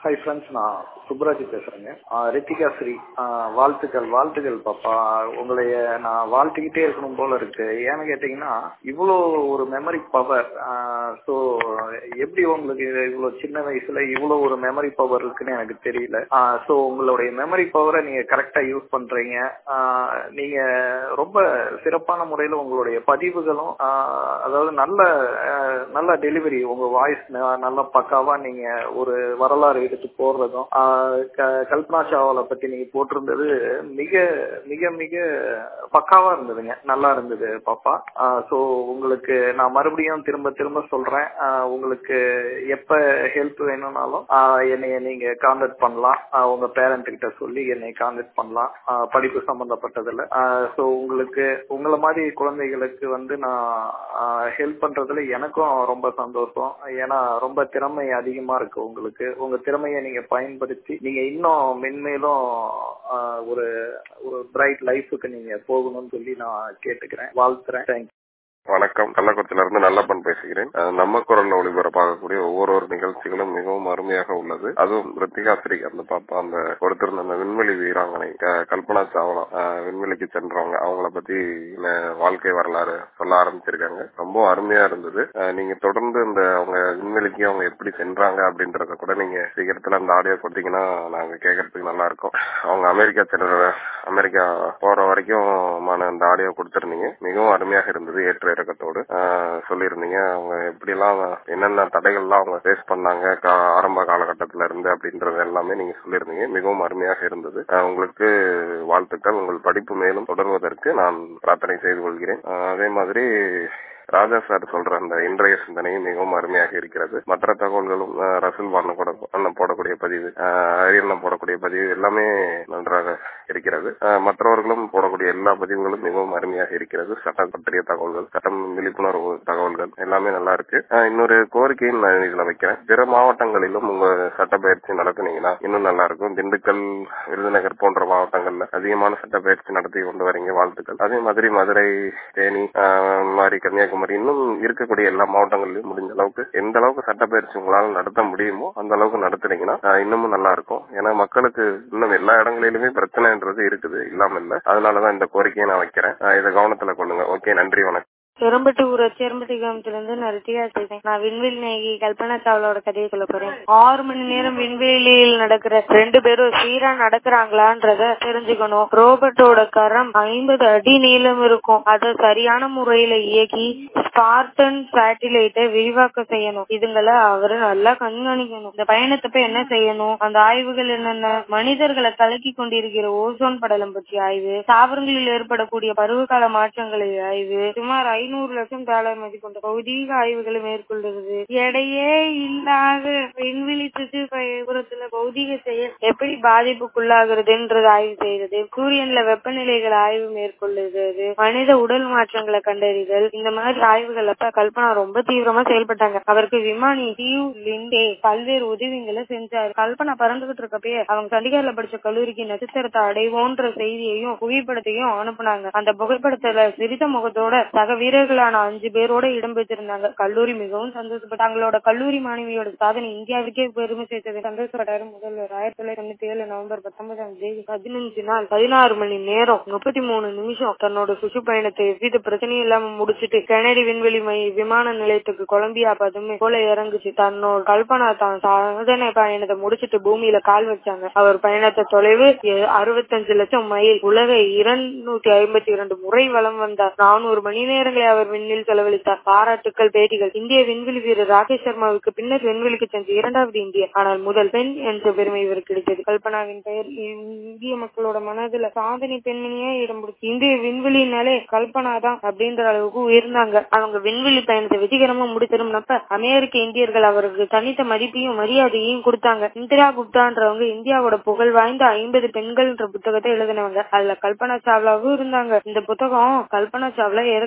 hi friends நான் சுப்ராஜ் பேசுறேங்க ஆஹ் ரித்திகா ஸ்ரீ ஆஹ் வாழ்த்துக்கள் வாழ்த்துக்கள் பாப்பா உங்களைய நான் வாழ்த்துக்கிட்டே இருக்கணும் போல இருக்கு ஏன்னு கேட்டீங்கன்னா இவ்வளோ ஒரு மெமரி பவர் ஸோ எப்படி உங்களுக்கு இவ்வளோ சின்ன வயசுல இவ்வளோ ஒரு மெமரி பவர் இருக்குன்னு எனக்கு தெரியல ஸோ உங்களுடைய மெமரி பவரை நீங்க கரெக்டா யூஸ் பண்றீங்க ஆஹ் நீங்க ரொம்ப சிறப்பான முறையில் உங்களுடைய பதிவுகளும் ஆஹ் அதாவது நல்ல ஆஹ் நல்ல டெலிவரி உங்க வாய்ஸ் நல்ல பக்காவா நீங்க ஒரு வரலாறு எடுத்து போடுறதும் ஆஹ் க- கல்பனா சாவ்லா பத்தி நீங்க போட்டிருந்தது மிக மிக மிக பக்காவா இருந்ததுங்க நல்லா இருந்தது பாப்பா ஸோ உங்களுக்கு நான் மறுபடியும் திரும்ப திரும்ப சொல்றேன் ஆஹ் உங்களுக்கு எப்ப ஹெல்ப் வேணும்னாலும் ஆஹ் என்னைய நீங்க கான்டாக்ட் பண்ணலாம் ஆஹ் உங்க பேரண்ட் கிட்ட சொல்லி என்னை கான்டாக்ட் பண்ணலாம் ஆஹ் படிப்பு சம்பந்தப்பட்டதுல ஸோ உங்களுக்கு உங்களை மாதிரி குழந்தைகளுக்கு வந்து நான் ஹெல்ப் பண்றதுல எனக்கும் ரொம்ப சந்தோஷம் ஏன்னா ரொம்ப திறமை அதிகமா இருக்கு உங்களுக்கு உங்க திறமையை நீங்க பயன்படுத்தி நீங்க இன்னும் மென்மேலும் ஆஹ் ஒரு ஒரு பிரைட் லைஃபுக்கு நீங்க போகணும்னு சொல்லி நான் கேட்டுக்கிறேன் வாழ்த்துறேன் தேங்க்யூ வணக்கம் கள்ளக்குறிச்சியில இருந்து நல்லப்பன் பேசுகிறேன் அஹ் நம்ம குரல்ல ஒளிபரப்பாகக்கூடிய ஒவ்வொரு ஒரு நிகழ்ச்சிகளும் மிகவும் அருமையாக உள்ளது அதுவும் ரித்திகாஸ்ரீ அந்த பாப்பா அந்த கொடுத்திருந்த அந்த விண்வெளி வீராங்கனை க- கல்பனா சாவ்லா அஹ் விண்வெளிக்கு சென்றவங்க அவங்கள பத்தி ந- வாழ்க்கை வரலாறு சொல்ல ஆரம்பிச்சிருக்காங்க ரொம்ப அருமையா இருந்தது அஹ் நீங்க தொடர்ந்து இந்த அவங்க விண்வெளிக்கு அவங்க எப்படி சென்றாங்க அப்படின்றத கூட நீங்க சீக்கிரத்துல அந்த ஆடியோ கொடுத்தீங்கன்னா நாங்க கேட்கறதுக்கு நல்லா இருக்கும் அவங்க அமெரிக்கா சென்ற அமெரிக்கா போற வரைக்கும் அந்த ஆடியோ கொடுத்திருந்தீங்க மிகவும் அருமையாக இருந்தது ஏற்ற இறக்கத்தோடு ஆஹ் சொல்லியிருந்தீங்க அவங்க எப்படி எல்லாம் என்னென்ன தடைகள்லாம் அவங்க ஃபேஸ் பண்ணாங்க கா- ஆரம்ப காலகட்டத்தில இருந்து அப்படின்றது எல்லாமே நீங்க சொல்லியிருந்தீங்க மிகவும் அருமையாக இருந்தது ஆஹ் உங்களுக்கு வாழ்த்துக்கள் உங்கள் படிப்பு மேலும் தொடர்வதற்கு நான் பிரார்த்தனை செய்து கொள்கிறேன் ஆஹ் அதே மாதிரி ராஜா சார் சொல்ற அந்த இன்றைய சிந்தனையும் மிகவும் அருமையாக இருக்கிறது மற்ற தகவல்களும் ஆஹ் ரசூல் வான கூட அண்ணன் போடக்கூடிய பதிவு ஆஹ் அரியண்ணன் போடக்கூடிய பதிவு எல்லாமே நன்றாக இருக்கிறது ஆஹ் மற்றவர்களும் போடக்கூடிய எல்லா பதிவுகளும் மிகவும் அருமையாக இருக்கிறது சட்டம் பற்றிய தகவல்கள் சட்டம் விழிப்புணர்வு தகவல்கள் எல்லாமே நல்லா இருக்கு ஆஹ் இன்னொரு கோரிக்கையும் நான் இதுல வைக்கிறேன் பிற மாவட்டங்களிலும் உங்க சட்ட பயிற்சி நடத்துனீங்கன்னா இன்னும் நல்லா இருக்கும் திண்டுக்கல் விருதுநகர் போன்ற மாவட்டங்கள்ல அதிகமான சட்ட பயிற்சி நடத்தி கொண்டு வரீங்க வாழ்த்துக்கள் அதே மாதிரி மதுரை தேனி ஆஹ் இந்த மாதிரி கன்னியாகுமரி இன்னும் இருக்கக்கூடிய எல்லா மாவட்டங்களிலும் முடிஞ்ச அளவுக்கு எந்த அளவுக்கு சட்ட பயிற்சி உங்களால நடத்த முடியுமோ அந்த அளவுக்கு நடத்துனீங்கன்னா ஆஹ் இன்னமும் நல்லா இருக்கும் ஏன்னா மக்களுக்கு இன்னும் எல்லா இடங்களிலுமே பிரச்சனைன்றது இருக்குது இல்லாம இல்ல அதனாலதான் இந்த கோரிக்கையை நான் வைக்கிறேன் ஆஹ் இதை கவனத்துல கொள்ளுங்க ஓகே நன்றி வணக்கம் எறும்பட்டு ஊராட்சி எறும்பட்டு கிராமத்திலிருந்து நான் ரித்திகா பேசுறேன் நான் விண்வெளி நாயகி கல்பனா சாவ்லாவோட கதையை சொல்ல போறேன் ஆறு மணி நேரம் விண்வெளியில் நடக்கிற ரெண்டு பேரும் சீரா நடக்கிறாங்களான்றத தெரிஞ்சுக்கணும் ரோபோட்டோட கரம் ஐம்பது அடி நீளம் இருக்கும் அதை சரியான முறையில இயக்கி ஸ்பார்டன் சேட்டிலைட்டை விரிவாக்கம் செய்யணும் இதுங்களை அவரு நல்லா கண்காணிக்கணும் இந்த பயணத்தப்ப என்ன செய்யணும் அந்த ஆய்வுகள் என்னென்ன மனிதர்களை கலக்கி கொண்டிருக்கிற ஓசோன் படலம் பற்றிய ஆய்வு தாவரங்களில் ஏற்படக்கூடிய பருவகால மாற்றங்களை ஆய்வு சுமார் ஐநூறு லட்சம் டாலர் மதிப்புள்ள பௌதீக ஆய்வுகளை மேற்கொள்கிறது எடையே இல்லாத விண்வெளி சுற்றுப்புறத்துல பௌதீக செயல் எப்படி பாதிப்புக்குள்ளாகிறதுன்றது ஆய்வு செய்கிறது சூரியன்ல வெப்பநிலைகளை ஆய்வு மேற்கொள்ளுகிறது மனித உடல் மாற்றங்களை கண்டறிதல் இந்த மாதிரி ஆய்வுகள் அப்ப கல்பனா ரொம்ப தீவிரமா செயல்பட்டாங்க அவருக்கு விமானி டியூ லிண்டே பல்வேறு உதவிகளை செஞ்சாரு கல்பனா பறந்துகிட்டு இருக்கப்பயே அவங்க சண்டிகர்ல படிச்ச கல்லூரிக்கு நட்சத்திரத்தை அடைவோன்ற செய்தியையும் புகைப்படத்தையும் அனுப்புனாங்க அந்த புகைப்படத்துல சிரித்த முகத்தோட சக வீரர்களான அஞ்சு பேரோட இடம் பெற்றிருந்தாங்க கல்லூரி மிகவும் சந்தோஷப்பட்டு தங்களோட கல்லூரி மாணவியோட சாதனை இந்தியாவுக்கே பெருமை சேர்த்தது சந்தோஷப்பட்டாரு முதல்வர் ஆயிரத்தி தொள்ளாயிரத்தி தொண்ணூத்தி ஏழு நவம்பர் பத்தொன்பதாம் தேதி பதினஞ்சு நாள் பதினாறு மணி நேரம் முப்பத்தி மூணு நிமிஷம் தன்னோட சுற்று பயணத்தை எவ்வித பிரச்சனையும் இல்லாம முடிச்சிட்டு கெனடி விண்வெளி மைய விமான நிலையத்துக்கு கொலம்பியா பதுமை போல இறங்குச்சு தன்னோட கல்பனா தான் சாதனை பயணத்தை முடிச்சிட்டு பூமியில கால் வச்சாங்க அவர் பயணத்தை தொலைவு எ- அறுபத்தஞ்சு லட்சம் மைல் உலகை இருநூத்தி ஐம்பத்தி இரண்டு முறை வலம் வந்தார் நானூறு மணி நேரங்களை அவர் விண்ணில் செலவழித்தார் பாராட்டுக்கள் பேட்டிகள் இந்திய விண்வெளி வீரர் ராகேஷ் சர்மாவுக்கு பின்னர் விண்வெளிக்கு சென்ற இரண்டாவது இந்திய ஆனால் முதல் பெண் என்ற பெருமை இவருக்கு கிடைத்தது கல்பனாவின் பெயர் இந்திய மக்களோட மனதுல சாதனை பெண்மணியே இடம் பிடிச்சி இந்திய விண்வெளினாலே கல்பனா தான் அப்படின்ற அளவுக்கு உயர்ந்தாங்க அவங்க விண்வெளி பயணத்தை வெற்றிகரமா முடித்திருந்தப்ப அமெரிக்க இந்தியர்கள் அவருக்கு தனித்த மதிப்பையும் மரியாதையும் கொடுத்தாங்க இந்திரா குப்தான்றவங்க இந்தியாவோட புகழ் வாய்ந்த ஐம்பது பெண்கள்ன்ற புத்தகத்தை எழுதினவங்க அதுல கல்பனா சாவ்லாவும் இருந்தாங்க இந்த புத்தகம் கல்பனா சாவ்லா இறக்குறதுக்கு முன்னாடி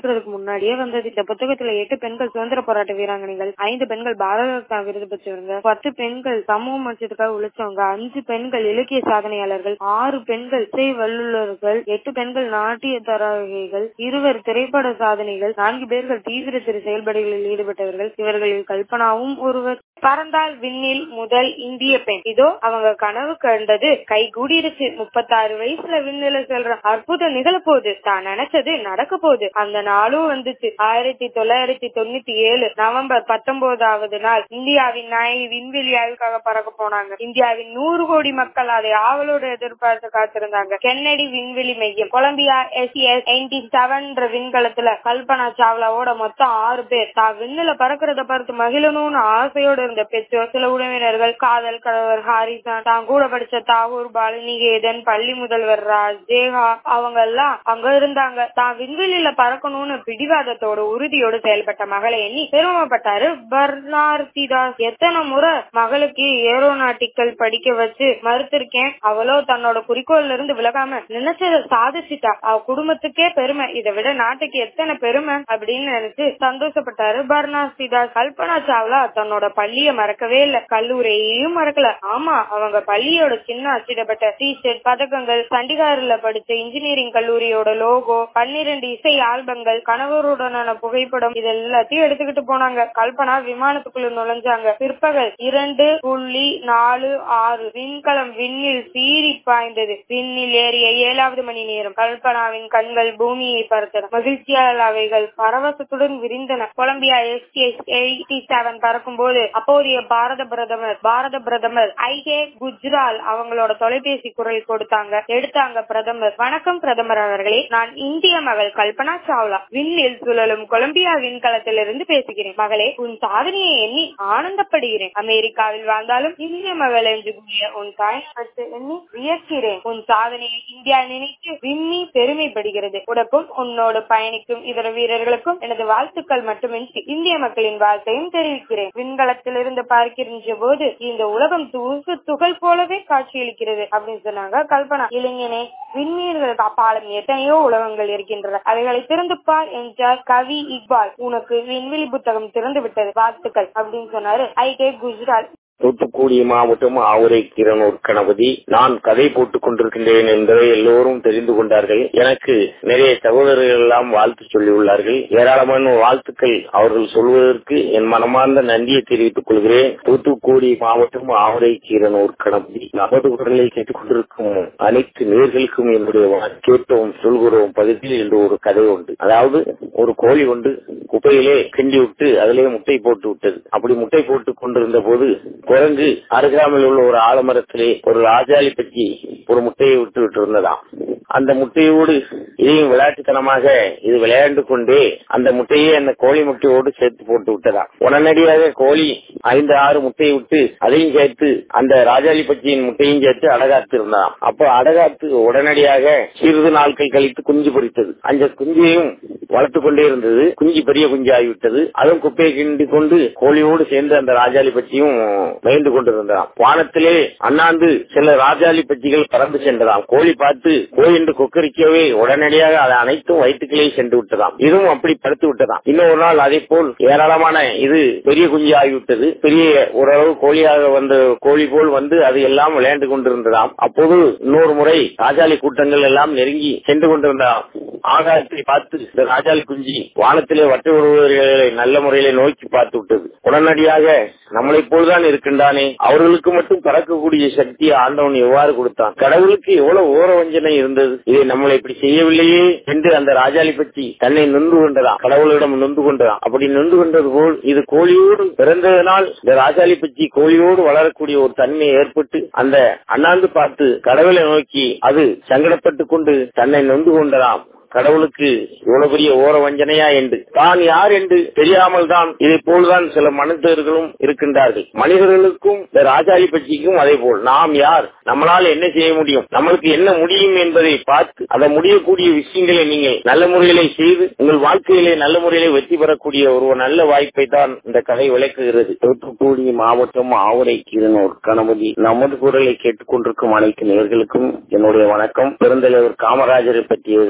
முன்னாடியே வந்தது இந்த புத்தகத்துல எட்டு பெண்கள் சுதந்திர போராட்ட வீராங்கனைகள் ஐந்து பெண்கள் பாரத ரத்னா விருது பெற்றவங்க பத்து பெண்கள் சமூக மாற்றத்துக்காக உழைச்சவங்க அஞ்சு பெண்கள் இலக்கிய சாதனையாளர்கள் ஆறு பெண்கள் இசை வல்லுநர்கள் எட்டு பெண்கள் நாட்டிய தரகைகள் இருவர் திரைப்பட சாதனைகள் நான்கு பேர்கள் தீவிர திரு செயல்பாடுகளில் ஈடுபட்டவர்கள் இவர்களில் கல்பனாவும் ஒருவர் பறந்தால் விண்ணில் முதல் இந்திய பெண் இதோ அவங்க கனவு கண்டது கை கூடிருச்சு முப்பத்தாறு வயசுல விண்ணில செல்ற அற்புதம் நிகழப்போகுது தான் நினைச்சது நடக்க போகுது அந்த நாளும் வந்துச்சு ஆயிரத்தி தொள்ளாயிரத்தி தொண்ணூத்தி ஏழு நவம்பர் பத்தொன்பதாவது நாள் இந்தியாவின் நாயகி விண்வெளி ஆய்வுக்காக பறக்க போனாங்க இந்தியாவின் நூறு கோடி மக்கள் அதை ஆவலோடு எதிர்பார்த்து காத்திருந்தாங்க கென்னடி விண்வெளி மையம் கொலம்பியா எஸ்எஸ் எயிட்டி செவன் விண்கலத்துல கல்பனா சாவ்லாவோட மொத்தம் ஆறு பேர் தான் விண்ணுல பறக்கிறத பார்த்து மகிழணும்னு ஆசையோடு இருந்த பெற்றோர் சில உறவினர்கள் காதல் கணவர் ஹாரிசன் தான் கூட படிச்ச தாகூர் பாலநிகேதன் பள்ளி முதல்வர் ராஜ் ஜேகா அவங்க எல்லாம் அங்க இருந்தாங்க தான் விண்வெளியில பறக்கணும்னு பிடிவாதத்தோட உறுதியோடு செயல்பட்ட மகளை எண்ணி பெருமைப்பட்டாரு பர்னார்த்திதாஸ் எத்தனை முறை மகளுக்கு ஏரோநாட்டிக்கல் படிக்க வச்சு மறுத்திருக்கேன் அவளோ தன்னோட குறிக்கோள்ல இருந்து விலகாம நினைச்சத சாதிச்சுட்டா அவ குடும்பத்துக்கே பெருமை இதை விட நாட்டுக்கு எத்தனை பெருமை அப்படின்னு நினைச்சு சந்தோஷப்பட்டாரு பர்னார்த்திதாஸ் கல்பனா சாவ்லா தன்னோட பள்ளிய மறக்கவே இல்ல கல்லூரியையும் மறக்கல ஆமா அவங்க பள்ளியோட சின்ன அச்சிடப்பட்ட டிஷர்ட் பதக்கங்கள் சண்டிகார்ல படிச்ச இன்ஜினியரிங் கல்லூரியோட லோகோ பன்னிரண்டு இசை ஆல்பங்கள் கணவருடனான புகைப்படம் இது எல்லாத்தையும் எடுத்துக்கிட்டு போனாங்க கல்பனா விமானத்துக்குள்ள நுழைஞ்சாங்க பிற்பகல் இரண்டு புள்ளி நாலு ஆறு விண்கலம் விண்ணில் சீறி பாய்ந்தது விண்ணில் ஏறிய ஏழாவது மணி நேரம் கல்பனாவின் கண்கள் பூமியை பார்த்தன மகிழ்ச்சியால் அவைகள் பரவசத்துடன் விரிந்தன கொலம்பியா எஸ்டிஎஸ் எயிட்டி செவன் பறக்கும் போது அப்போதைய பாரத பிரதமர் பாரத பிரதமர் ஐ கே குஜ்ரால் அவங்களோட தொலைபேசி குரல் கொடுத்தாங்க எடுத்தாங்க பிரதமர் வணக்கம் பிரதமர் அவர்களே நான் இந்திய மகள் கல்பனா சாவ்லா விண்ணில் சுழலும் கொலம்பியா விண்கலத்திலிருந்து பேசுகிறேன் மகளே உன் சாதனையை எண்ணி ஆனந்தப்படுகிறேன் அமெரிக்காவில் வாழ்ந்தாலும் இந்திய மகள் என்று கூறிய உன் தாய் பற்றி எண்ணி வியக்கிறேன் உன் சாதனையை இந்தியா நினைத்து விண்ணி பெருமைப்படுகிறது உனக்கும் உன்னோடு பயணிக்கும் இதர வீரர்களுக்கும் எனது வாழ்த்துக்கள் மட்டுமின்றி இந்திய மக்களின் வாழ்த்தையும் தெரிவிக்கிறேன் விண்கலத்திலிருந்து பார்க்கின்ற போது இந்த உலகம் தூசு துகள் போலவே காட்சியளிக்கிறது அப்படின்னு சொன்னாங்க கல்பனா இளைஞனே விண்மீன்களுக்கு அப்பாலும் எத்தனையோ உலகங்கள் இருக்கின்றன அவைகளை திறந்து பார் என்றார் கவி இக்பால் உனக்கு விண்வெளி புத்தகம் திறந்து விட்டது வாழ்த்துக்கள் அப்படின்னு சொன்னாரு ஐ கே குஜரால் தூத்துக்குடி மாவட்டம் ஆவுரை கிரணூர் கணபதி நான் கதை போட்டுக் கொண்டிருக்கின்றேன் என்பதை எல்லோரும் தெரிந்து கொண்டார்கள் எனக்கு நிறைய சகோதரர்கள் எல்லாம் வாழ்த்து சொல்லியுள்ளார்கள் ஏராளமான வாழ்த்துக்கள் அவர்கள் சொல்வதற்கு என் மனமார்ந்த நன்றியை தெரிவித்துக் கொள்கிறேன் தூத்துக்குடி மாவட்டம் ஆவுரை கீரனூர் கணபதி நமது குரலை கேட்டுக் கொண்டிருக்கும் அனைத்து நேர்களுக்கும் என்னுடைய கேட்டோம் சொல்கிறோம் பகுதியில் என்று ஒரு கதை உண்டு அதாவது ஒரு கோழி ஒன்று குப்பையிலே கிண்டி விட்டு அதிலே முட்டை போட்டு விட்டது அப்படி முட்டை போட்டுக் கொண்டிருந்த போது குரங்கு அருகாமையில் உள்ள ஒரு ஆலமரத்திலே ஒரு ராஜாளி பற்றி ஒரு முட்டையை விட்டு விட்டு இருந்ததாம் அந்த முட்டையோடு இதையும் விளையாட்டுத்தனமாக இது விளையாண்டு கொண்டே அந்த முட்டையை அந்த கோழி முட்டையோடு சேர்த்து போட்டு விட்டதாம் உடனடியாக கோழி ஐந்து ஆறு முட்டையை விட்டு அதையும் சேர்த்து அந்த ராஜாளி பச்சியின் முட்டையும் சேர்த்து அடகாத்து இருந்தாம் அப்போ அடகாத்து உடனடியாக சிறிது நாட்கள் கழித்து குஞ்சு பொறித்தது அந்த குஞ்சையும் வளர்த்து கொண்டே இருந்தது குஞ்சு பெரிய குஞ்சு ஆகிவிட்டது அதுவும் குப்பையை கிண்டி கொண்டு கோழியோடு சேர்ந்து அந்த ராஜாளி பச்சியும் மகிழ்ந்து கொண்டிருந்ததாம் வானத்திலே அண்ணாந்து சில ராஜாளி பச்சிகள் பறந்து சென்றதாம் கோழி பார்த்து கோழி என்று கொக்கரிக்கவே உடனடியாக அது அனைத்தும் வயிற்றுக்கிலே சென்று விட்டதாம் இதுவும் அப்படி படுத்து விட்டதாம் இன்னொரு நாள் அதே போல் ஏராளமான இது பெரிய குஞ்சு ஆகிவிட்டது பெரிய ஓரளவு கோழியாக வந்த கோழி போல் வந்து அது எல்லாம் விளையாண்டு கொண்டிருந்ததாம் அப்போது இன்னொரு முறை ராஜாளி கூட்டங்கள் எல்லாம் நெருங்கி சென்று கொண்டிருந்ததாம் ஆகாயத்தை பார்த்து இந்த ராஜாளி குஞ்சி வானத்திலே வட்ட வருவர்களை நல்ல முறையிலே நோக்கி பார்த்து விட்டது உடனடியாக நம்மளை போல்தான் இருக்கின்றானே அவர்களுக்கு மட்டும் பறக்கக்கூடிய சக்தியை ஆண்டவன் எவ்வாறு கொடுத்தான் கடவுளுக்கு எவ்வளவு ஓர வஞ்சனை இருந்தது இதை நம்மளை இப்படி செய்யவில்லையே என்று அந்த ராஜாளி பற்றி தன்னை நொந்து கொண்டதாம் கடவுளிடம் நொந்து கொண்டதாம் அப்படி நொந்து கொண்டது போல் இது கோழியோடு பிறந்ததனால் இந்த ராஜாளி பற்றி கோழியோடு வளரக்கூடிய ஒரு தன்மை ஏற்பட்டு அந்த அண்ணாந்து பார்த்து கடவுளை நோக்கி அது சங்கடப்பட்டு கொண்டு தன்னை நொந்து கொண்டதாம் கடவுளுக்கு இவ்வளவு பெரிய ஓர வஞ்சனையா என்று தான் யார் என்று தெரியாமல் தான் இதை போல்தான் சில மனிதர்களும் இருக்கின்றார்கள் மனிதர்களுக்கும் இந்த ராஜாளி பட்சிக்கும் அதே போல் நாம் யார் நம்மளால் என்ன செய்ய முடியும் நம்மளுக்கு என்ன முடியும் என்பதை பார்த்து அதை முடியக்கூடிய விஷயங்களை நீங்கள் நல்ல முறையிலே செய்து உங்கள் வாழ்க்கையிலே நல்ல முறையிலே வெற்றி பெறக்கூடிய ஒரு நல்ல வாய்ப்பை தான் இந்த கதை விளக்குகிறது தூத்துக்குடி மாவட்டம் ஆவரை கீரனூர் கணபதி நமது குரலை கேட்டுக்கொண்டிருக்கும் அனைத்து நேர்களுக்கும் என்னுடைய வணக்கம் பெருந்தலைவர் காமராஜரை பற்றியதுதான் ஒரு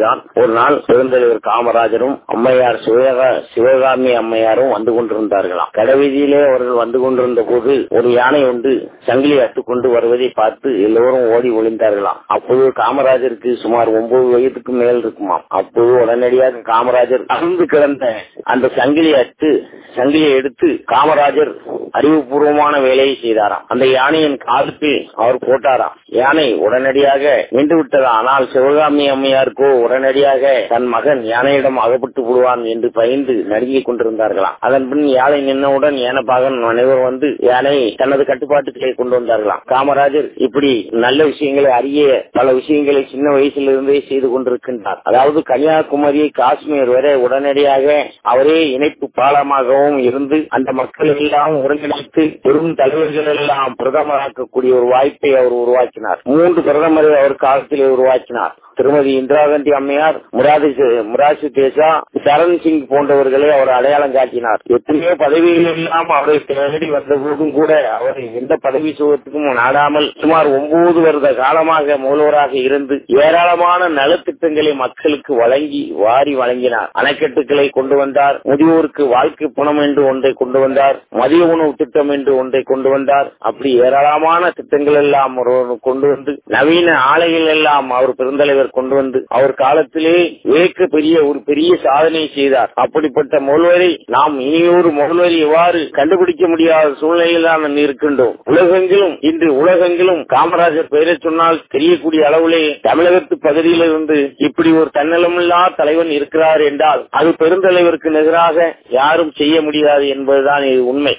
ஒரு நாள் பெருந்தலைவர் காமராஜரும் அம்மையார் சிவகா சிவகாமி அம்மையாரும் வந்து கொண்டிருந்தார்களாம் கடைவீதியிலே அவர்கள் வந்து கொண்டிருந்த போது ஒரு யானை ஒன்று சங்கிலி அட்டுக்கொண்டு வருவதை பார்த்து எல்லோரும் ஓடி ஒளிந்தார்களாம் அப்போது காமராஜருக்கு சுமார் ஒன்பது வயதுக்கு மேல் இருக்குமாம் அப்போது உடனடியாக காமராஜர் அகழ்ந்து கிடந்த அந்த சங்கிலி அட்டு சங்கிலியை எடுத்து காமராஜர் அறிவுபூர்வமான வேலையை செய்தாராம் அந்த யானையின் காலுக்கு அவர் போட்டாராம் யானை உடனடியாக நின்று விட்டதா ஆனால் சிவகாமி அம்மையாருக்கோ உடனடியாக தன் மகன் யானையிடம் அகப்பட்டு விடுவான் என்று பயந்து நடுங்கிக் கொண்டிருந்தார்களாம் அதன் பின் யானை நின்னவுடன் யானைப்பாகன் அனைவரும் வந்து யானை தனது கட்டுப்பாட்டுக்களை கொண்டு வந்தார்களாம் காமராஜர் இப்படி நல்ல விஷயங்களை அறிய பல விஷயங்களை சின்ன வயசிலிருந்தே செய்து கொண்டிருக்கின்றார் அதாவது கன்னியாகுமரி காஷ்மீர் வரை உடனடியாக அவரே இணைப்பு பாலமாகவும் இருந்து அந்த மக்கள் எல்லாம் ஒருங்கிணைத்து பெரும் தலைவர்கள் எல்லாம் பிரதமராக்கக்கூடிய ஒரு வாய்ப்பை அவர் உருவாக்கினார் மூன்று பிரதமரை அவர் காலத்திலே உருவாக்கினார் திருமதி இந்திரா காந்தி அம்மையார் முராதி முராசி தேசா சரண் சிங் போன்றவர்களை அவர் அடையாளம் காட்டினார் எத்தனையோ பதவிகள் எல்லாம் அவரை தேடி வந்த போதும் கூட அவர் எந்த பதவி சுகத்துக்கும் நாடாமல் சுமார் ஒன்பது வருட காலமாக முதல்வராக இருந்து ஏராளமான நலத்திட்டங்களை மக்களுக்கு வழங்கி வாரி வழங்கினார் அணைக்கட்டுகளை கொண்டு வந்தார் முதியோருக்கு வாழ்க்கை பணம் என்று ஒன்றை கொண்டு வந்தார் மதிய உணவு திட்டம் என்று ஒன்றை கொண்டு வந்தார் அப்படி ஏராளமான திட்டங்கள் எல்லாம் கொண்டு வந்து நவீன ஆலைகள் எல்லாம் அவர் பெருந்தலைவர் கொண்டு வந்து அவர் காலத்திலே ஏற்க பெரிய ஒரு பெரிய சாதனை செய்தார் அப்படிப்பட்ட முதல்வரை நாம் இனியொரு முதல்வரை எவ்வாறு கண்டுபிடிக்க முடியாத சூழ்நிலையில் தான் இருக்கின்றோம் உலகெங்கிலும் இன்று உலகெங்கிலும் காமராஜர் பெயரை சொன்னால் தெரியக்கூடிய அளவிலே தமிழகத்து பகுதியிலிருந்து இப்படி ஒரு தன்னலமில்லா தலைவன் இருக்கிறார் என்றால் அது பெருந்தலைவருக்கு நிகராக யாரும் செய்ய முடியாது என்பதுதான் இது உண்மை